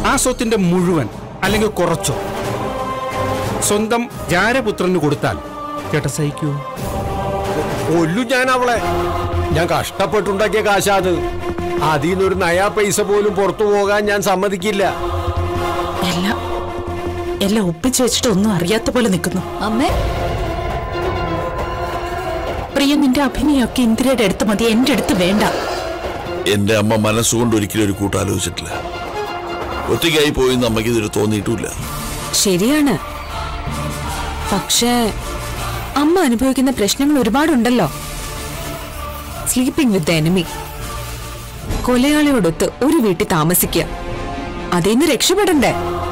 ആ സ്വത്തിന്റെ മുഴുവൻ അല്ലെങ്കിൽ കുറച്ചോ സ്വന്തം ജാരപുത്രന് കൊടുത്താൽ ചേട്ടാ സഹിക്കൂ കൊല്ലു ഞാൻ അവളെ ഞാൻ കഷ്ടപ്പെട്ടുണ്ടാക്കിയ കാശാ അത് അതിൽ നിന്നൊരു നയാ പൈസ പോലും പുറത്തു പോകാൻ ഞാൻ സമ്മതിക്കില്ല എല്ലാം എല്ലാം ഒപ്പിച്ചു വെച്ചിട്ട് ഒന്നും അറിയാത്ത പോലെ നിൽക്കുന്നു അമ്മേ പ്രിയ നിന്റെ അഭിനയൊക്കെ ഇന്ദിരയുടെ അടുത്ത് മതി എന്റെ അടുത്ത് വേണ്ട എന്റെ അമ്മ മനസ്സുകൊണ്ട് ഒരിക്കലും ഒരു കൂട്ടാലോചിച്ചിട്ടില്ല ഒറ്റയ്ക്കായി പോയെന്ന് അമ്മയ്ക്ക് ഇതൊരു തോന്നിയിട്ടുമില്ല ശരിയാണ് പക്ഷേ അമ്മ അനുഭവിക്കുന്ന പ്രശ്നങ്ങൾ ഒരുപാടുണ്ടല്ലോ സ്ലീപ്പിംഗ് വിത്ത് എനിമി കൊലയാളിയോടൊത്ത് ഒരു വീട്ടിൽ താമസിക്കുക അതിൽ നിന്ന് രക്ഷപ്പെടണ്ടേ